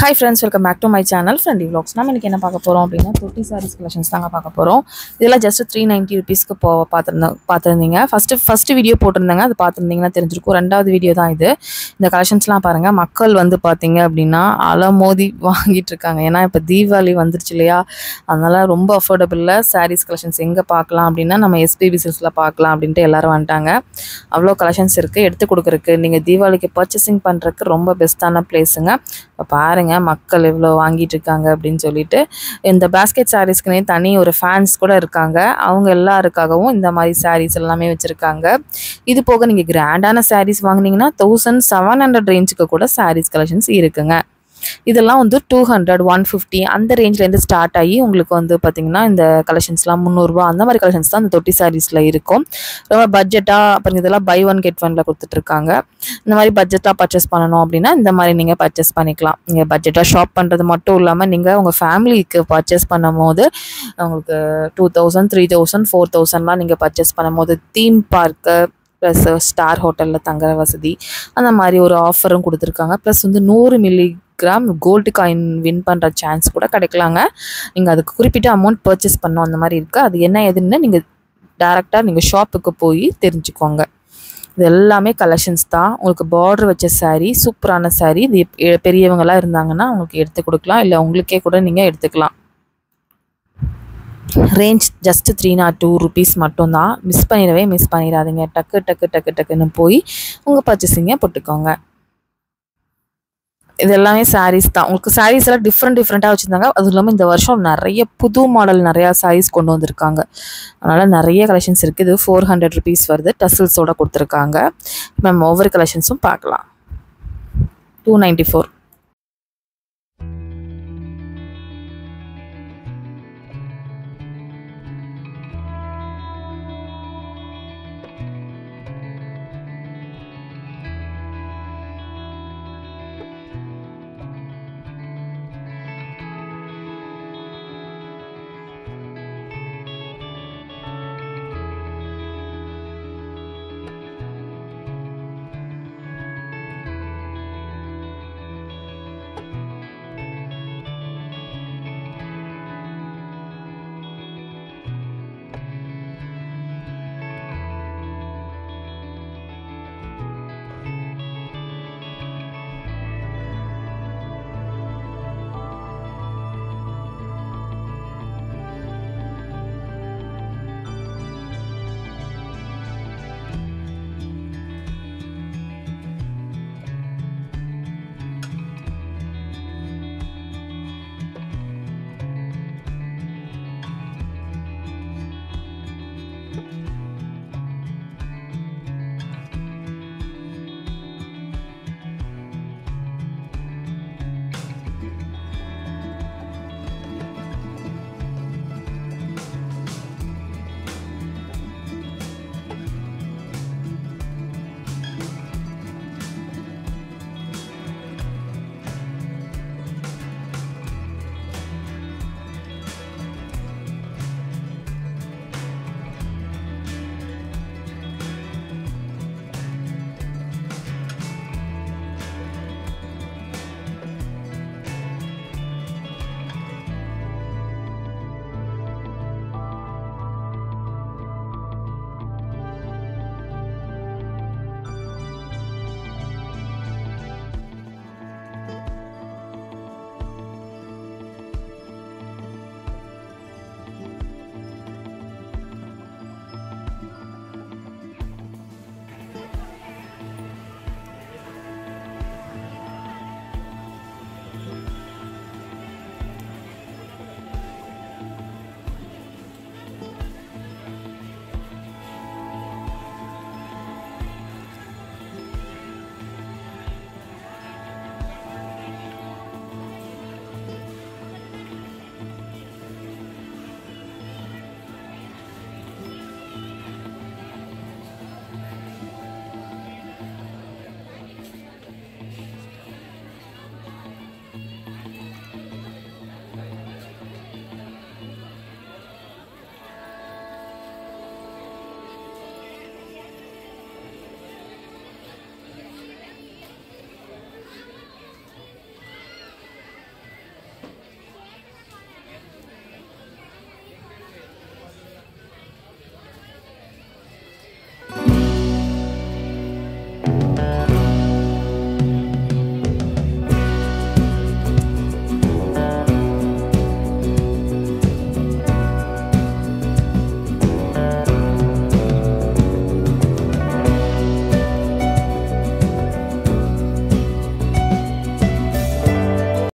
hi friends welcome back to my channel friendy vlogs நம்ம இன்றைக்கி என்ன பார்க்க போகிறோம் அப்படின்னா தொட்டி சாரீஸ் கலெக்ஷன்ஸ் தாங்க பார்க்க போகிறோம் இதெல்லாம் ஜஸ்ட் த்ரீ நைன்ட்டி ருபீஸ்க்கு போ பார்த்துருந்தோம் பார்த்துருந்தீங்க ஃபஸ்ட்டு ஃபஸ்ட்டு வீடியோ போட்டிருந்தாங்க அது பார்த்துருந்தீங்கன்னா தெரிஞ்சிருக்கும் ரெண்டாவது வீடியோ தான் இது இந்த கலெக்ஷன்ஸ்லாம் பாருங்கள் மக்கள் வந்து பார்த்தீங்க அப்படின்னா அலமோதி வாங்கிட்டு இருக்காங்க ஏன்னா இப்போ தீபாவளி வந்துருச்சு இல்லையா அதனால் ரொம்ப அஃபோர்டபுளில் சாரீஸ் கலெக்ஷன்ஸ் எங்கே பார்க்கலாம் அப்படின்னா நம்ம எஸ்பிபி சில்ஸில் பார்க்கலாம் அப்படின்ட்டு எல்லாரும் வந்துட்டாங்க அவ்வளோ கலெக்ஷன்ஸ் இருக்குது எடுத்து கொடுக்குறக்கு நீங்கள் தீபாவளிக்கு பர்ச்சேசிங் பண்ணுறதுக்கு ரொம்ப பெஸ்ட்டான பிளேஸுங்க இப்போ பாருங்கள் மக்கள் எவ்வளோ வாங்கிட்டு இருக்காங்க அப்படின்னு சொல்லிட்டு இந்த பேஸ்கெட் சாரீஸ்க்குனே தனி ஒரு ஃபேன்ஸ் கூட இருக்காங்க அவங்க எல்லாருக்காகவும் இந்த மாதிரி சாரீஸ் எல்லாமே வச்சுருக்காங்க இது போக நீங்கள் கிராண்டான சாரீஸ் வாங்குனீங்கன்னா தௌசண்ட் செவன் ஹண்ட்ரட் ரேஞ்சுக்கு கூட சாரீஸ் கலெக்ஷன்ஸ் இருக்குங்க இதெல்லாம் வந்து டூ ஹண்ட்ரட் ஒன் ஃபிஃப்டி அந்த ரேஞ்ச்லேருந்து ஸ்டார்ட் ஆகி உங்களுக்கு வந்து பார்த்திங்கன்னா இந்த கலெக்ஷன்ஸ்லாம் முந்நூறுரூவா அந்த மாதிரி கலெக்ஷன்ஸ் தான் இந்த தொட்டி சாரீஸில் இருக்கும் ரொம்ப பட்ஜெட்டாக அப்புறம் இதெல்லாம் பை ஒன் கெட் ஒனில் கொடுத்துட்ருக்காங்க இந்த மாதிரி பட்ஜெட்டாக பர்ச்சேஸ் பண்ணணும் அப்படின்னா இந்த மாதிரி நீங்கள் பர்ச்சேஸ் பண்ணிக்கலாம் நீங்கள் பட்ஜெட்டாக ஷாப் பண்ணுறது மட்டும் இல்லாமல் நீங்கள் உங்கள் ஃபேமிலிக்கு பர்ச்சேஸ் பண்ணும் போது உங்களுக்கு two thousand three thousand four தௌசண்ட்லாம் நீங்கள் பர்ச்சேஸ் பண்ணும் போது தீம் பார்க்கு ப்ளஸ் ஸ்டார் ஹோட்டலில் தங்குற வசதி அந்த மாதிரி ஒரு ஆஃபரும் கொடுத்துருக்காங்க ப்ளஸ் வந்து நூறு milligram gold coin win பண்ணுற சான்ஸ் கூட கிடைக்கலாங்க நீங்கள் அதுக்கு குறிப்பிட்ட அமௌண்ட் பர்ச்சேஸ் பண்ணோம் அந்த மாதிரி இருக்குது அது என்ன எதுன்னு நீங்கள் டேரெக்டாக நீங்கள் ஷாப்புக்கு போய் தெரிஞ்சுக்கோங்க இது எல்லாமே கலெக்ஷன்ஸ் தான் உங்களுக்கு பார்டர் வச்ச saree சூப்பரான saree இது எப்- பெரியவங்களாம் இருந்தாங்கன்னா அவங்களுக்கு எடுத்து கொடுக்கலாம் இல்லை உங்களுக்கே கூட நீங்கள் எடுத்துக்கலாம் range just three naught two rupees மட்டும்தான் மிஸ் பண்ணிடவே மிஸ் பண்ணிடாதீங்க டக்கு டக்கு டக்கு டக்குன்னு போய் உங்கள் பர்ச்சேசிங்கை போட்டுக்கோங்க இது எல்லாமே sarees தான் உங்களுக்கு sarees எல்லாம் டிஃப்ரெண்ட் டிஃப்ரெண்ட்டாக வச்சுருந்தாங்க அதுவும் இல்லாமல் இந்த வருஷம் நிறைய புது மாடல் நிறையா sarees கொண்டு வந்திருக்காங்க அதனால் நிறைய கலெக்ஷன்ஸ் இருக்குது இது ஃபோர் ஹண்ட்ரட் ருபீஸ் வருது டசில்ஸோட கொடுத்துருக்காங்க நம்ம ஒவ்வொரு கலெக்ஷன்ஸும் பார்க்கலாம் டூ நைன்ட்டி ஃபோர்